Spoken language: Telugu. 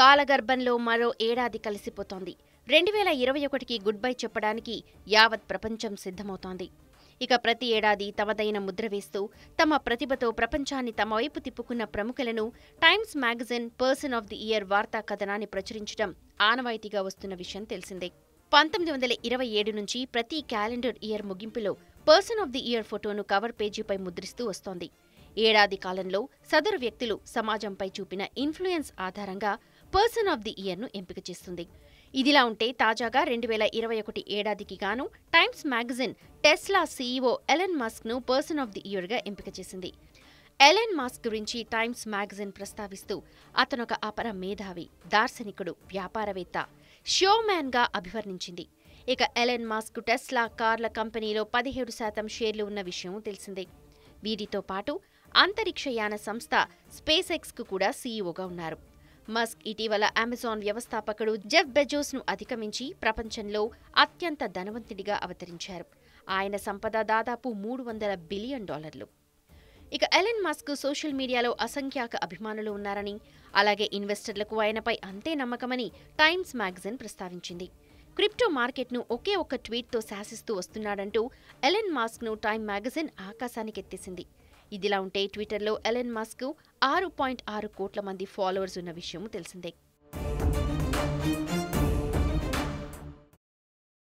కాలగర్భంలో మరో ఏడాది కలిసిపోతోంది రెండు వేల ఇరవై ఒకటికి గుడ్ బై చెప్పడానికి యావత్ ప్రపంచం సిద్ధమవుతోంది ఇక ప్రతి ఏడాది తమదైన ముద్ర వేస్తూ తమ ప్రతిభతో ప్రపంచాన్ని తమ వైపు తిప్పుకున్న ప్రముఖులను Times magazine person of the year వార్తా కథనాన్ని ప్రచురించడం ఆనవాయితీగా వస్తున్న విషయం తెలిసిందే పంతొమ్మిది వందల ఇరవై ఏడు నుంచి ప్రతి క్యాలెండర్ ఇయర్ ముగింపులో పర్సన్ ఆఫ్ ది ఇయర్ ఫోటోను కవర్ పేజీపై ముద్రిస్తూ వస్తోంది ఏడాది కాలంలో సదరు వ్యక్తులు సమాజంపై చూపిన ఇన్ఫ్లుయెన్స్ ఆధారంగా పర్సన్ ఆఫ్ ది ఇయర్ను ఎంపిక చేస్తుంది ఇదిలా ఉంటే తాజాగా రెండు వేల ఇరవై ఒకటి ఏడాదికి గాను Times magazine Tesla CEO Elon మస్క్ను పర్సన్ ఆఫ్ ది ఇయర్గా ఎంపిక చేసింది ఎలెన్ మాస్క్ గురించి టైమ్స్ మ్యాగజైన్ ప్రస్తావిస్తూ అతనొక అపర మేధావి దార్శనికుడు వ్యాపారవేత్త షోమ్యాన్గా అభివర్ణించింది ఇక ఎలెన్ మాస్క్ టెస్లా కార్ల కంపెనీలో పదిహేడు శాతం షేర్లు ఉన్న విషయం తెలిసిందే వీటితో పాటు అంతరిక్షయాన సంస్థ స్పేస్ ఎక్స్కు కూడా సీఈఓగా ఉన్నారు మస్క్ ఇటీవల అమెజాన్ వ్యవస్థాపకుడు జెఫ్ బెజోస్ను అధిగమించి ప్రపంచంలో అత్యంత ధనవంతుడిగా అవతరించారు ఆయన సంపద దాదాపు మూడు వందల బిలియన్ డాలర్లు ఇక ఎలెన్ మస్క్ సోషల్ మీడియాలో అసంఖ్యాక అభిమానులు ఉన్నారని అలాగే ఇన్వెస్టర్లకు ఆయనపై అంతే నమ్మకమని టైమ్స్ మ్యాగజైన్ ప్రస్తావించింది క్రిప్టో మార్కెట్ను ఒకే ఒక్క ట్వీట్తో శాసిస్తూ వస్తున్నాడంటూ ఎలెన్ మాస్క్ను టైమ్ మ్యాగజైన్ ఆకాశానికెత్తేసింది ఇదిలా ఉంటే ట్విట్టర్లో ఎలెన్ మాస్క్ ఆరు పాయింట్ ఆరు కోట్ల మంది ఫాలోవర్స్ ఉన్న విషయం తెలిసిందే